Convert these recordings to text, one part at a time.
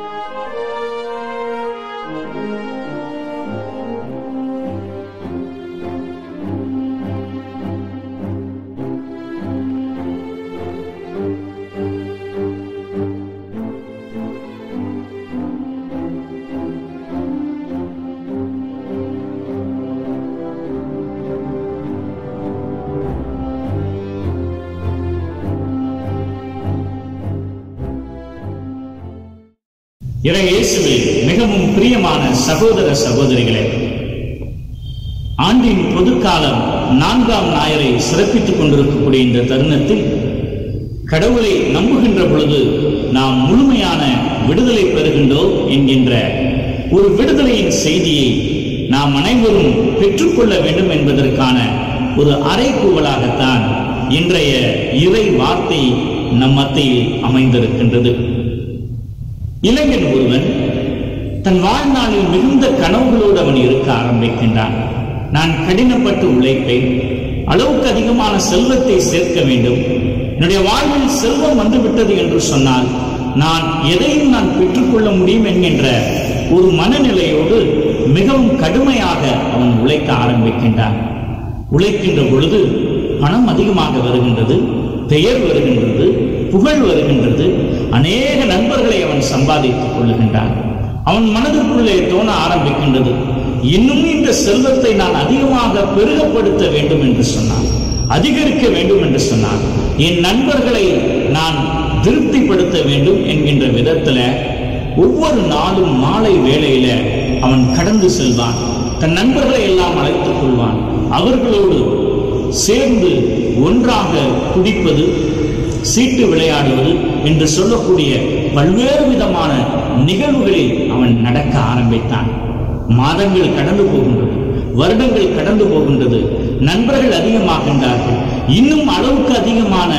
இறை இயேசுவில் மிகவும் பிரியமான சகோதர சகோதரிகளே ஆண்டின் பொதுக்காலம் நான்காம் ஞாயிறை சிறப்பித்துக் கொண்டிருக்கக்கூடிய இந்த தருணத்தில் கடவுளை நம்புகின்ற பொழுது நாம் முழுமையான விடுதலை பெறுகின்றோம் என்கின்ற ஒரு விடுதலையின் செய்தியை நாம் அனைவரும் பெற்றுக்கொள்ள வேண்டும் என்பதற்கான ஒரு அறைகூவலாகத்தான் இன்றைய இறை வார்த்தை நம் மத்தியில் அமைந்திருக்கின்றது இளைஞன் ஒருவன் தன் வாழ்நாளில் மிகுந்த கனவுகளோடு அவன் இருக்க ஆரம்பிக்கின்றான் நான் கடினப்பட்டு உழைப்பேன் அளவுக்கு அதிகமான செல்வத்தை சேர்க்க வேண்டும் என்னுடைய வாழ்வில் செல்வம் வந்துவிட்டது என்று சொன்னால் நான் எதையும் நான் பெற்றுக்கொள்ள முடியும் என்கின்ற ஒரு மனநிலையோடு மிகவும் கடுமையாக அவன் உழைக்க ஆரம்பிக்கின்றான் உழைக்கின்ற பொழுது பணம் அதிகமாக வருகின்றது பெயர் வருகின்றது புகழ் வருகின்றது அநேக நண்பர்களை அவன் சம்பாதித்துக் கொள்ளுகின்றான் அவன் மனதிற்குள்ளே தோண ஆரம்பிக்கின்றது இன்னும் இந்த செல்வத்தை நான் அதிகமாக பெருகப்படுத்த வேண்டும் என்று சொன்னான் அதிகரிக்க வேண்டும் என்று சொன்னான் என் நண்பர்களை நான் திருப்திப்படுத்த வேண்டும் என்கின்ற விதத்துல ஒவ்வொரு நாளும் மாலை வேளையில அவன் கடந்து செல்வான் தன் நண்பர்களை எல்லாம் அழைத்துக் கொள்வான் அவர்களோடு சேர்ந்து ஒன்றாக குடிப்பது சீட்டு விளையாடுவது என்று சொல்லக்கூடிய பல்வேறு விதமான நிகழ்வுகளில் அவன் நடக்க ஆரம்பித்தான் மாதங்கள் கடந்து போகின்றது வருடங்கள் கடந்து போகின்றது நண்பர்கள் அதிகமாகின்றார்கள் இன்னும் அளவுக்கு அதிகமான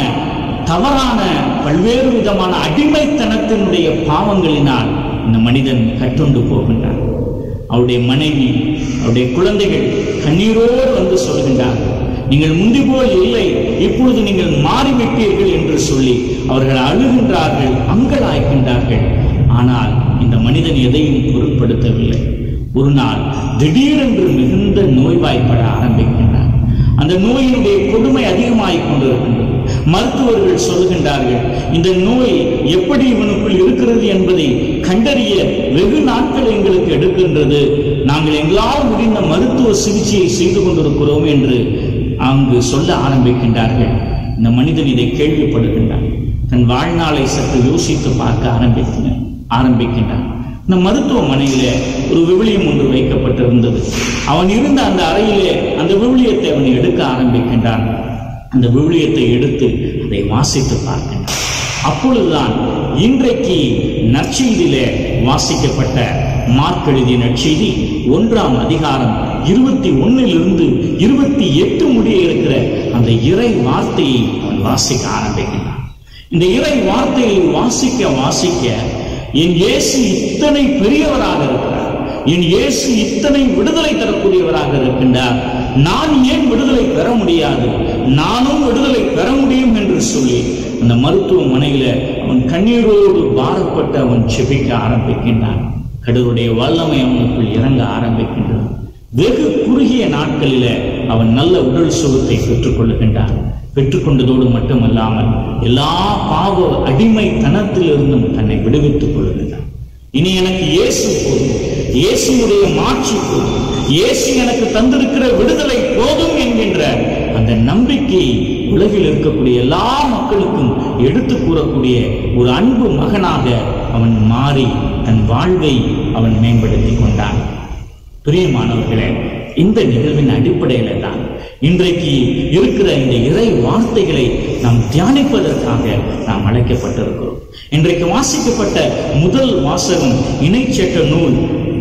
தவறான பல்வேறு விதமான அடிமைத்தனத்தினுடைய பாவங்களினால் இந்த மனிதன் கட்டுண்டு போகின்றான் அவருடைய மனைவி அவருடைய குழந்தைகள் கண்ணீரோடு வந்து சொல்கின்றார்கள் நீங்கள் முந்தி போல் இல்லை இப்பொழுது நீங்கள் மாறிவிட்டீர்கள் என்று சொல்லி அவர்கள் அழுகின்றார்கள் அங்கலாய்க்கின்றார்கள் ஆனால் இந்த மனிதன் எதையும் பொருட்படுத்தவில்லை ஒரு நாள் திடீரென்று மிகுந்த நோய்வாய்ப்பட ஆரம்பிக்கின்றார் அந்த நோயினுடைய கொடுமை அதிகமாகிக் கொண்டிருக்கின்றது மருத்துவர்கள் சொல்லுகின்றார்கள் இந்த நோய் எப்படி இவனுக்குள் இருக்கிறது என்பதை கண்டறிய வெகு நாட்கள் எங்களுக்கு எடுக்கின்றது நாங்கள் எங்களால் முடிந்த மருத்துவ சிகிச்சையை செய்து கொண்டிருக்கிறோம் என்று அங்கு சொல்ல ஆரம்பிக்கின்றார்கள் இந்த மனிதன் இதை கேள்விப்படுகின்றான் தன் வாழ்நாளை சற்று யோசித்து பார்க்க ஆரம்பித்தன ஆரம்பிக்கின்றான் இந்த மருத்துவமனையில ஒரு விவிலியம் ஒன்று வைக்கப்பட்டிருந்தது அவன் இருந்த அந்த அறையிலே அந்த விவிலியத்தை அவன் எடுக்க ஆரம்பிக்கின்றான் அந்த விவிலியத்தை எடுத்து அதை வாசித்து பார்க்கின்றான் அப்பொழுதுதான் இன்றைக்கு நற்செய்தியிலே வாசிக்கப்பட்ட மார்க் எழுதிய நற்செய்தி ஒன்றாம் அதிகாரம் இருபத்தி ஒன்னிலிருந்து இருபத்தி எட்டு முடிய இருக்கிற அந்த இறை வார்த்தையை அவன் வாசிக்க ஆரம்பிக்கின்றான் இந்த இறை வார்த்தையை வாசிக்க வாசிக்க என் இயேசு இத்தனை பெரியவராக இருக்கிறார் என் இயேசு இத்தனை விடுதலை தரக்கூடியவராக இருக்கின்றார் நான் ஏன் விடுதலை பெற முடியாது நானும் விடுதலை பெற முடியும் என்று சொல்லி அந்த மருத்துவமனையில அவன் கண்ணீரோடு பாரப்பட்டு அவன் செபிக்க ஆரம்பிக்கின்றான் கடவுளுடைய வல்லமை அவனுக்குள் இறங்க ஆரம்பிக்கின்றது வெகு குறுகிய நாட்களில அவன் நல்ல உடல் சுகத்தை பெற்றுக் கொள்ளுகின்றான் பெற்றுக்கொண்டதோடு மட்டுமல்லாமல் எல்லா பாவ அடிமைத்தனத்திலிருந்தும் தன்னை விடுவித்துக் கொள்ளுகின்றான் இனி எனக்கு இயேசு போதும் இயேசுடைய மாட்சி போதும் இயேசு எனக்கு தந்திருக்கிற விடுதலை போதும் என்கின்ற அந்த நம்பிக்கை உலகில் இருக்கக்கூடிய எல்லா மக்களுக்கும் எடுத்து கூறக்கூடிய ஒரு அன்பு மகனாக அவன் மாறி தன் வாழ்வை அவன் மேம்படுத்திக் கொண்டான் பிரியமானவர்களே இந்த நிகழ்வின் அடிப்படையில தான் இன்றைக்கு இருக்கிற இந்த இறை வார்த்தைகளை நாம் தியானிப்பதற்காக நாம் அழைக்கப்பட்டிருக்கிறோம் இன்றைக்கு வாசிக்கப்பட்ட முதல் வாசகம் இணைச்சட்ட நூல்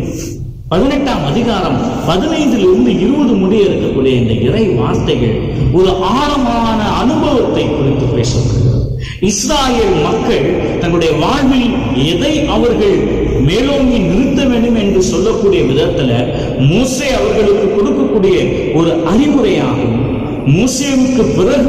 பதினெட்டாம் அதிகாரம் பதினைந்தில் இருந்து இருபது முடிய இருக்கக்கூடிய இந்த இறை வார்த்தைகள் ஒரு ஆழமான அனுபவத்தை குறித்து பேசப்படுகிறது இஸ்ராயேல் மக்கள் தங்களுடைய வாழ்வில் எதை அவர்கள் மேலோங்கி நிறுத்த வேண்டும் என்று சொல்லக்கூடிய விதத்துல மூசே அவர்களுக்கு கொடுக்கக்கூடிய ஒரு அறிவுரையாகும் மூசேவுக்கு பிறகும்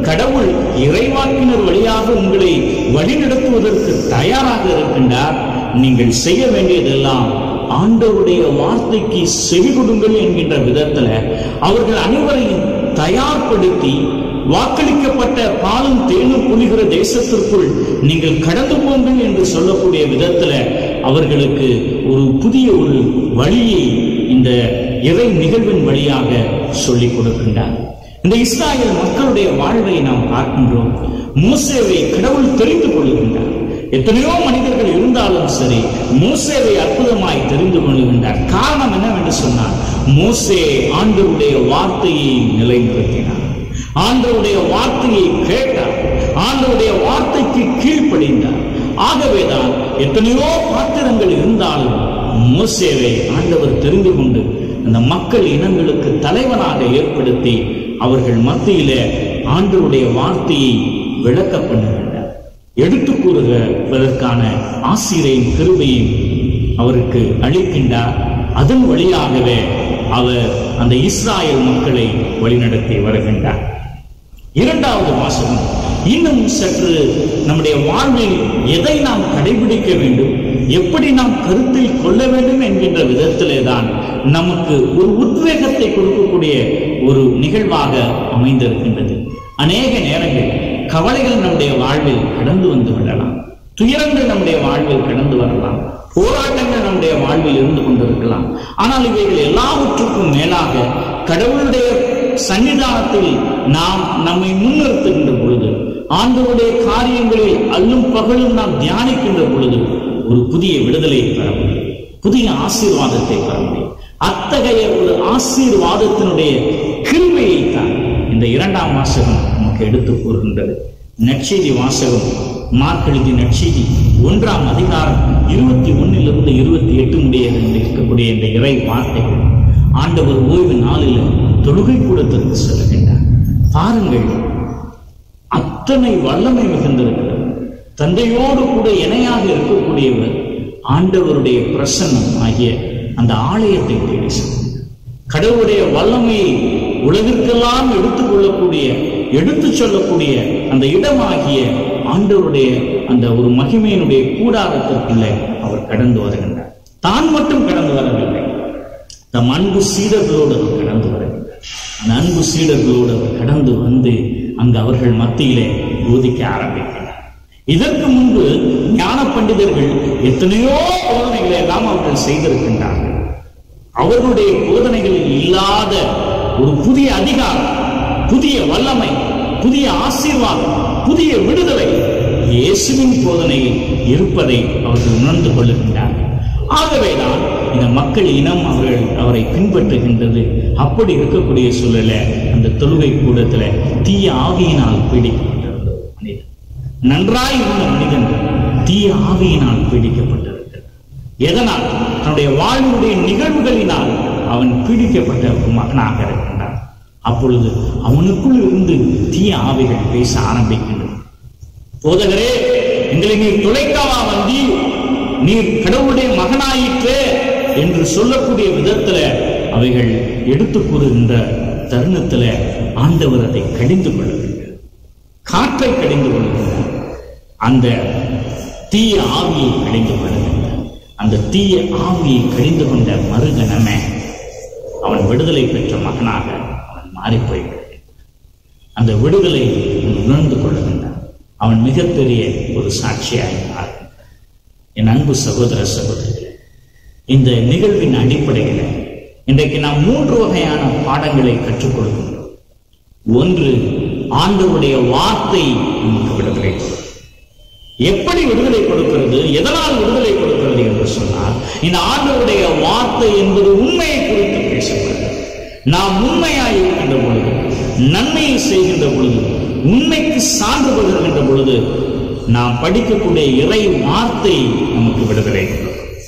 கடவுள் இறைவாக்கினர் வழியாக உங்களை வழிநடத்துவதற்கு தயாராக இருக்கின்றார் நீங்கள் செய்ய வேண்டியதெல்லாம் ஆண்டவருடைய வார்த்தைக்கு செவி கொடுங்கள் என்கின்ற விதத்துல அவர்கள் அனைவரையும் தயார்படுத்தி வாக்களிக்கப்பட்ட பாலும் தேனும் புலிகிற தேசத்திற்குள் நீங்கள் கடந்து போங்கள் என்று சொல்லக்கூடிய விதத்துல அவர்களுக்கு ஒரு புதிய ஒரு வழியை இந்த இறை நிகழ்வின் வழியாக சொல்லிக் கொடுக்கின்றார் இந்த இஸ்ராயல் மக்களுடைய வாழ்வை நாம் பார்க்கின்றோம் மோசேவை கடவுள் தெரிந்து கொள்ளுகின்றார் எத்தனையோ மனிதர்கள் இருந்தாலும் சரி மோசேவை அற்புதமாய் தெரிந்து கொள்ளுகின்றார் காரணம் என்னவென்று சொன்னால் மோசே ஆண்டவருடைய வார்த்தையை நிலைநிறுத்தினார் ஆண்டவருடைய வார்த்தையை கேட்டார் ஆண்டவருடைய வார்த்தைக்கு கீழ்ப்படிந்தார் ஆகவேதான் எத்தனையோ பாத்திரங்கள் இருந்தாலும் மோசேவை ஆண்டவர் தெரிந்து கொண்டு அந்த மக்கள் இனங்களுக்கு தலைவனாக ஏற்படுத்தி அவர்கள் மத்தியில ஆண்டவருடைய வார்த்தையை விளக்க பண்ணுகின்றார் எடுத்து கூறுவதற்கான ஆசிரியையும் கிருபையும் அவருக்கு அளிக்கின்றார் அதன் வழியாகவே அவர் அந்த இஸ்ராயல் மக்களை வழிநடத்தி வருகின்றார் இரண்டாவது வாசகம் இன்னும் சற்று நம்முடைய வாழ்வில் எதை நாம் கடைபிடிக்க வேண்டும் எப்படி நாம் கருத்தில் கொள்ள வேண்டும் என்கின்ற விதத்திலே தான் நமக்கு ஒரு உத்வேகத்தை கொடுக்கக்கூடிய ஒரு நிகழ்வாக அமைந்திருக்கின்றது அநேக நேரங்கள் கவலைகள் நம்முடைய வாழ்வில் கடந்து வந்து விடலாம் துயரங்கள் நம்முடைய வாழ்வில் கடந்து வரலாம் போராட்டங்கள் நம்முடைய வாழ்வில் இருந்து கொண்டிருக்கலாம் ஆனால் இவைகள் எல்லாவற்றுக்கும் மேலாக கடவுளுடைய சன்னிதானத்தில் நாம் நம்மை முன்னிறுத்துகின்ற பொழுது ஆண்டவருடைய காரியங்களில் அல்லும் பகலும் நாம் தியானிக்கின்ற பொழுது ஒரு புதிய விடுதலையை பெற முடியும் புதிய ஆசீர்வாதத்தை பெற முடியும் அத்தகைய ஒரு ஆசீர்வாதத்தினுடைய கிருமையை தான் இந்த இரண்டாம் வாசகம் நமக்கு எடுத்து கூறுகின்றது நற்செய்தி வாசகம் மார்க் எழுதிய நற்செய்தி ஒன்றாம் அதிகாரம் இருபத்தி ஒன்னிலிருந்து இருபத்தி எட்டு முடிய இருக்கக்கூடிய இந்த இறை வார்த்தைகள் ஆண்டவர் ஓய்வு நாளில் தொழுகை கூடத்திற்கு செல்கின்றார் பாருங்கள் அத்தனை வல்லமை மிகுந்திருக்கிறது தந்தையோடு கூட இணையாக இருக்கக்கூடியவர் ஆண்டவருடைய பிரசன்னம் ஆகிய அந்த ஆலயத்தை தேடி சென்றார் கடவுளுடைய வல்லமையை உலகிற்கெல்லாம் எடுத்துக் கொள்ளக்கூடிய எடுத்து சொல்லக்கூடிய அந்த இடமாகிய ஆண்டவருடைய அந்த ஒரு மகிமையினுடைய கூடாரத்திற்குள்ளே அவர் கடந்து வருகின்றார் தான் மட்டும் கடந்து வரவில்லை தம் அன்பு சீடர்களோடு அவர் கடந்து வருகின்றார் அந்த அன்பு சீடர்களோடு அவர் கடந்து வந்து அங்கு அவர்கள் மத்தியிலே போதிக்க ஆரம்பிக்கிறார் இதற்கு முன்பு ஞான பண்டிதர்கள் எத்தனையோ போதனைகளை எல்லாம் அவர்கள் செய்திருக்கின்றார்கள் அவர்களுடைய போதனைகளில் இல்லாத ஒரு புதிய அதிகாரம் புதிய வல்லமை புதிய ஆசீர்வாதம் புதிய விடுதலை இயேசுவின் போதனையில் இருப்பதை அவர்கள் உணர்ந்து கொள்ளுகின்றார்கள் ஆகவேதான் இந்த மக்கள் இனம் அவர்கள் அவரை பின்பற்றுகின்றது அப்படி இருக்கக்கூடிய சூழல அந்த தொழுகை கூடத்துல தீய ஆவியினால் பீடிக்கப்பட்டிருந்த ஒரு மனிதன் நன்றாய் இருந்த மனிதன் தீய ஆவியினால் பீடிக்கப்பட்டிருக்கிறார் எதனால் தன்னுடைய வாழ்வுடைய நிகழ்வுகளினால் அவன் பீடிக்கப்பட்ட ஒரு மகனாக இருக்கின்றான் அப்பொழுது அவனுக்குள் இருந்து தீய ஆவிகள் பேச ஆரம்பிக்கின்றது போதகரே எங்களை நீர் துளைக்காவா வந்தி நீர் கடவுளுடைய மகனாயிற்று என்று சொல்லக்கூடிய விதத்துல அவைகள் எடுத்து கூறுகின்ற தருணத்துல ஆண்டவர் அதை கடிந்து கொள்ளுகின்றார் காற்றை கடிந்து கொள்ளுகின்றார் அந்த தீய ஆவியை கடிந்து கொள்ளுகின்றார் அந்த தீய ஆவியை கடிந்து கொண்ட மறுகணமே அவன் விடுதலை பெற்ற மகனாக அவன் மாறிப் போய்விடுகிறான் அந்த விடுதலை அவன் உணர்ந்து கொள்ளுகின்றான் அவன் மிகப்பெரிய ஒரு சாட்சியாய் மாறுகின்றான் என் அன்பு சகோதர சகோதரிகளே இந்த நிகழ்வின் அடிப்படையில் இன்றைக்கு நாம் மூன்று வகையான பாடங்களை கற்றுக் கொடுக்கின்றோம் ஒன்று ஆண்டவருடைய வார்த்தை நமக்கு விடுதலை கொடுக்கும். எப்படி விடுதலை கொடுக்கிறது எதனால் விடுதலை கொடுக்கிறது என்று சொன்னால் இந்த ஆண்டவருடைய வார்த்தை என்பது உண்மையை குறித்து பேசுகிறது நாம் உண்மையாய் இருக்கின்ற பொழுது நன்மையை செய்கின்ற பொழுது உண்மைக்கு சான்று பகிர்கின்ற பொழுது நாம் படிக்கக்கூடிய இறை வார்த்தை நமக்கு விடுதலை கொடுக்கும்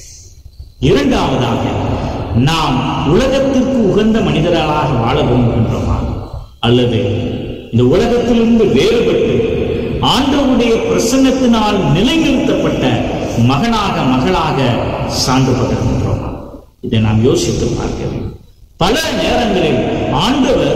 இரண்டாவதாக நாம் உலகத்திற்கு உகந்த மனிதர்களாக வாழ விரும்புகின்றோமா அல்லது இந்த உலகத்திலிருந்து வேறுபட்டு ஆண்டவருடைய பிரசன்னத்தினால் நிலைநிறுத்தப்பட்ட மகனாக மகளாக சான்று பகிர்கின்றோமா இதை நாம் யோசித்து பார்க்க வேண்டும் பல நேரங்களில் ஆண்டவர்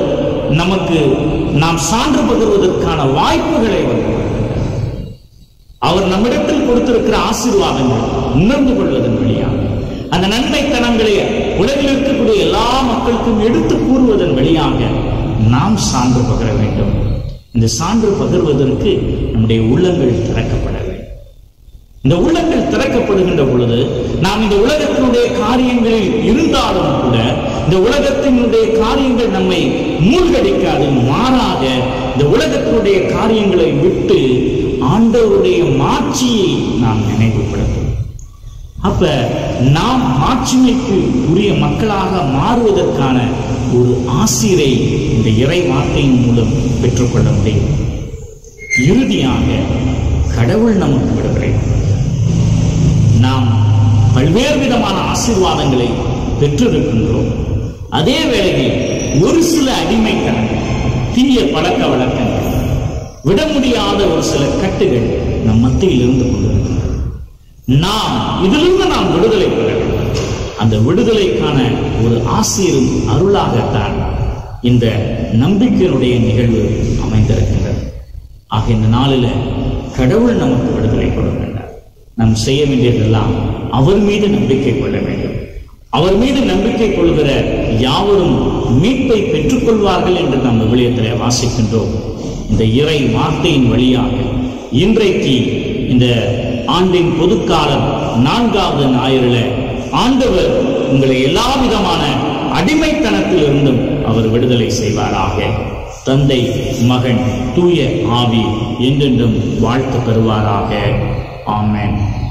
நமக்கு நாம் சான்று பகிர்வதற்கான வாய்ப்புகளை வழங்குகிறார் அவர் நம்மிடத்தில் கொடுத்திருக்கிற ஆசீர்வாதங்கள் உணர்ந்து கொள்வதன் வழியாக அந்த நன்மைத்தனங்களை உலகில் இருக்கக்கூடிய எல்லா மக்களுக்கும் எடுத்து கூறுவதன் வழியாக நாம் சான்று பகிர வேண்டும் இந்த சான்று பகிர்வதற்கு நம்முடைய உள்ளங்கள் திறக்கப்பட வேண்டும் இந்த உள்ளங்கள் திறக்கப்படுகின்ற பொழுது நாம் இந்த உலகத்தினுடைய காரியங்களில் இருந்தாலும் கூட இந்த உலகத்தினுடைய காரியங்கள் நம்மை மூழ்கடிக்காது மாறாக இந்த உலகத்தினுடைய காரியங்களை விட்டு ஆண்டவருடைய மாட்சியை நாம் நினைவுபடுத்தும் அப்ப நாம் மாட்சிமைக்கு உரிய மக்களாக மாறுவதற்கான ஒரு ஆசிரை இந்த இறை வார்த்தையின் மூலம் பெற்றுக்கொள்ள முடியும் இறுதியாக கடவுள் நமக்கு விடுதலை நாம் பல்வேறு விதமான ஆசீர்வாதங்களை பெற்றிருக்கின்றோம் அதே வேளையில் ஒரு சில அடிமைத்தனங்கள் தீய பழக்க வழக்கங்கள் விட முடியாத ஒரு சில கட்டுகள் நம் மத்தியில் இருந்து கொண்டிருக்கின்றன நாம் இதிலிருந்து நாம் விடுதலை பெற வேண்டும் அந்த விடுதலைக்கான ஒரு ஆசிரியரும் அருளாகத்தான் இந்த நம்பிக்கையினுடைய நிகழ்வு அமைந்திருக்கின்றது ஆக இந்த நாளில் கடவுள் நமக்கு விடுதலை கொடுக்கின்றார் நாம் செய்ய வேண்டியதெல்லாம் அவர் மீது நம்பிக்கை கொள்ள வேண்டும் அவர் மீது நம்பிக்கை கொள்கிற யாவரும் மீட்பை பெற்றுக்கொள்வார்கள் என்று நாம் விவிலியத்தில் வாசிக்கின்றோம் இந்த இறை வார்த்தையின் வழியாக இன்றைக்கு இந்த ஆண்டின் பொதுக்காலம் நான்காவது ஞாயிறில் ஆண்டவர் உங்களை எல்லா விதமான அடிமைத்தனத்தில் இருந்தும் அவர் விடுதலை செய்வாராக தந்தை மகன் தூய ஆவி என்றென்றும் வாழ்த்து பெறுவாராக ஆமென்